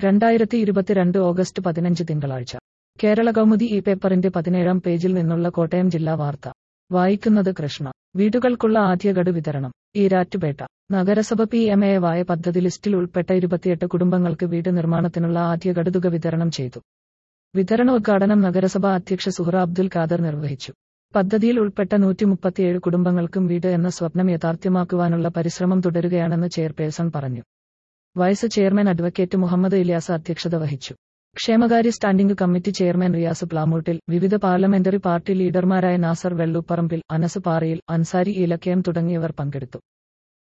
രണ്ടായിരത്തി ഇരുപത്തിരണ്ട് ഓഗസ്റ്റ് പതിനഞ്ച് തിങ്കളാഴ്ച കേരള കൗമുദി ഈ പേപ്പറിന്റെ പതിനേഴാം പേജിൽ നിന്നുള്ള കോട്ടയം ജില്ലാ വാർത്ത വായിക്കുന്നത് കൃഷ്ണ വീടുകൾക്കുള്ള ആദ്യ ഗഡു വിതരണം ഈരാറ്റുപേട്ട നഗരസഭ പി എം എ വായ പദ്ധതി ലിസ്റ്റിൽ ഉൾപ്പെട്ട ഇരുപത്തിയെട്ട് കുടുംബങ്ങൾക്ക് വീട് നിർമ്മാണത്തിനുള്ള ആദ്യ ഗഡുതുക വിതരണം ചെയ്തു വിതരണോദ്ഘാടനം നഗരസഭ അധ്യക്ഷ സുഹറ അബ്ദുൽ ഖാദർ നിർവഹിച്ചു പദ്ധതിയിൽ ഉൾപ്പെട്ട നൂറ്റി മുപ്പത്തിയേഴ് കുടുംബങ്ങൾക്കും വീട് എന്ന സ്വപ്നം യാഥാർത്ഥ്യമാക്കുവാനുള്ള പരിശ്രമം തുടരുകയാണെന്ന് ചെയർപേഴ്സൺ പറഞ്ഞു vice chairman advocate Muhammad Iliyas അധ്യക്ഷത വഹിച്ചു ക്ഷേമകാര്യ standing committee chairman Riyas Plamoottil വിവിധ പാർലമെന്ററി പാർട്ടി ലീഡർമാരായ നാസർ വെള്ളൂപ്പറമ്പിൽ അനസ് പാറയിൽ അൻസാരി ഇലക്കയം തുടങ്ങിയവർ പങ്കെടുത്തു